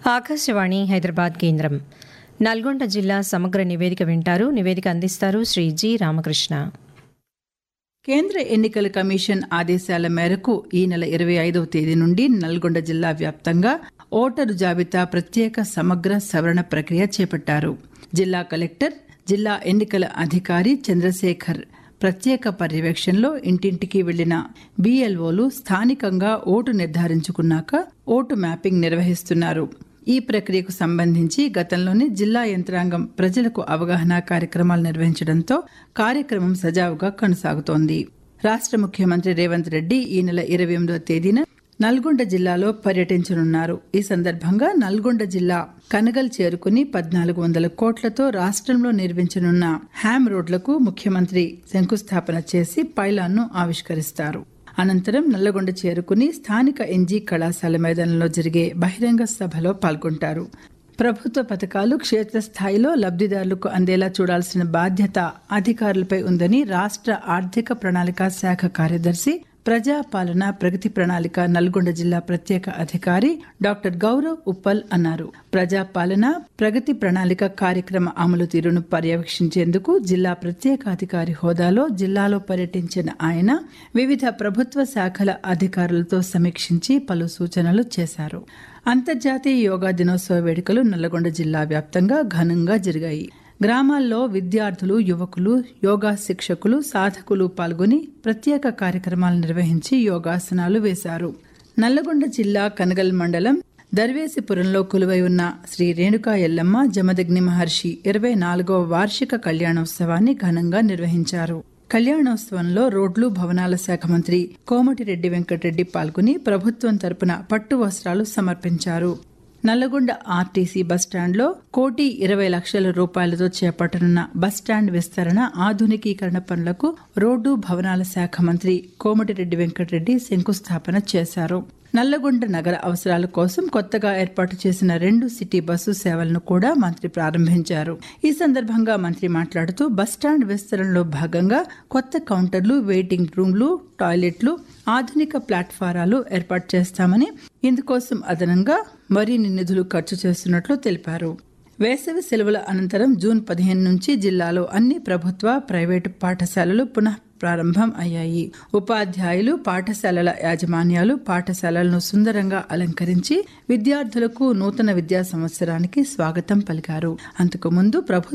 ఆకాశవాణి హైదరాబాద్ కేంద్రం నల్గొండ జిల్లా సమగ్ర నివేదిక వింటారు నివేదిక అందిస్తారు శ్రీ జి రామకృష్ణ కేంద్ర ఎన్నికల కమిషన్ ఆదేశాల మేరకు ఈ నెల ఇరవై ఐదవ తేదీ నుండి నల్గొండ జిల్లా వ్యాప్తంగా ఓటరు జాబితా ప్రత్యేక సమగ్ర సవరణ ప్రక్రియ చేపట్టారు జిల్లా కలెక్టర్ జిల్లా ఎన్నికల అధికారి చంద్రశేఖర్ ప్రత్యేక పర్యవేక్షణలో ఇంటింటికి వెళ్లిన బీఎల్ఓలు స్థానికంగా ఓటు నిర్ధారించుకున్నాక ఓటు మ్యాపింగ్ నిర్వహిస్తున్నారు ఈ ప్రక్రియకు సంబంధించి గతంలోనే జిల్లా యంత్రాంగం ప్రజలకు అవగాహన కార్యక్రమాలు నిర్వహించడంతో కార్యక్రమం సజావుగా కొనసాగుతోంది రాష్ట్ర ముఖ్యమంత్రి రేవంత్ రెడ్డి ఈ నెల ఇరవై ఎనిమిదవ తేదీన నల్గొండ జిల్లాలో పర్యటించనున్నారు ఈ సందర్భంగా నల్గొండ జిల్లా కనగల్ చేరుకుని పద్నాలుగు వందల కోట్లతో రాష్ట్రంలో నిర్మించనున్న హ్యామ్ రోడ్లకు ముఖ్యమంత్రి శంకుస్థాపన చేసి పైలాన్ను ఆవిష్కరిస్తారు అనంతరం నల్లగొండ చేరుకుని స్థానిక ఎన్జీ కళాశాల మైదానంలో జరిగే బహిరంగ సభలో పాల్గొంటారు ప్రభుత్వ పథకాలు క్షేత్రస్థాయిలో లబ్ధిదారులకు అందేలా చూడాల్సిన బాధ్యత అధికారులపై ఉందని రాష్ట్ర ఆర్థిక ప్రణాళిక శాఖ కార్యదర్శి ప్రజాపాలన ప్రగతి ప్రణాళిక నల్గొండ జిల్లా ప్రత్యేక అధికారి డాక్టర్ గౌరవ్ ఉప్పల్ అన్నారు ప్రజాపాలన ప్రగతి ప్రణాళిక కార్యక్రమ అమలు తీరును పర్యవేక్షించేందుకు జిల్లా ప్రత్యేక అధికారి హోదాలో జిల్లాలో పర్యటించిన ఆయన వివిధ ప్రభుత్వ శాఖల అధికారులతో సమీక్షించి పలు సూచనలు చేశారు అంతర్జాతీయ యోగా దినోత్సవ వేడుకలు నల్లగొండ జిల్లా వ్యాప్తంగా ఘనంగా జరిగాయి గ్రామాల్లో విద్యార్థులు యువకులు యోగా శిక్షకులు సాధకులు పాల్గొని ప్రత్యేక కార్యక్రమాలు నిర్వహించి యోగాసనాలు వేశారు నల్లగొండ జిల్లా కనగల్ మండలం దర్వేసిపురంలో కొలువై ఉన్న శ్రీ రేణుకా ఎల్లమ్మ జమదగ్ని మహర్షి ఇరవై నాలుగవ వార్షిక కళ్యాణోత్సవాన్ని ఘనంగా నిర్వహించారు కళ్యాణోత్సవంలో రోడ్లు భవనాల శాఖ మంత్రి కోమటిరెడ్డి వెంకటరెడ్డి పాల్గొని ప్రభుత్వం తరపున పట్టు వస్త్రాలు సమర్పించారు నల్లగొండ ఆర్టీసీ బస్టాండ్లో కోటి ఇరవై లక్షల రూపాయలతో చేపట్టనున్న బస్టాండ్ విస్తరణ ఆధునికీకరణ పనులకు రోడ్డు భవనాల శాఖ మంత్రి కోమటిరెడ్డి వెంకటరెడ్డి శంకుస్థాపన చేశారు నల్లగొండ నగర అవసరాల కోసం కొత్తగా ఏర్పాటు చేసిన రెండు సిటీ బస్సు సేవలను కూడా మంత్రి ప్రారంభించారు ఈ సందర్భంగా మంత్రి మాట్లాడుతూ బస్టాండ్ విస్తరణలో భాగంగా కొత్త కౌంటర్లు వెయిటింగ్ రూమ్లు టాయిలెట్లు ఆధునిక ప్లాట్ఫారాలు ఏర్పాటు చేస్తామని ఇందుకోసం అదనంగా మరిన్ని నిధులు ఖర్చు చేస్తున్నట్లు తెలిపారు వేసవి సెలవుల అనంతరం జూన్ పదిహేను నుంచి జిల్లాలో అన్ని ప్రభుత్వ ప్రైవేటు పాఠశాలలు పునః ప్రారంభం అయ్యాయి ఉపాధ్యాయులు పాఠశాలల యాజమాన్యాలు పాఠశాలలను సుందరంగా అలంకరించి విద్యార్థులకు నూతన విద్యా సంవత్సరానికి స్వాగతం పలికారు అంతకుముందు ప్రభుత్వ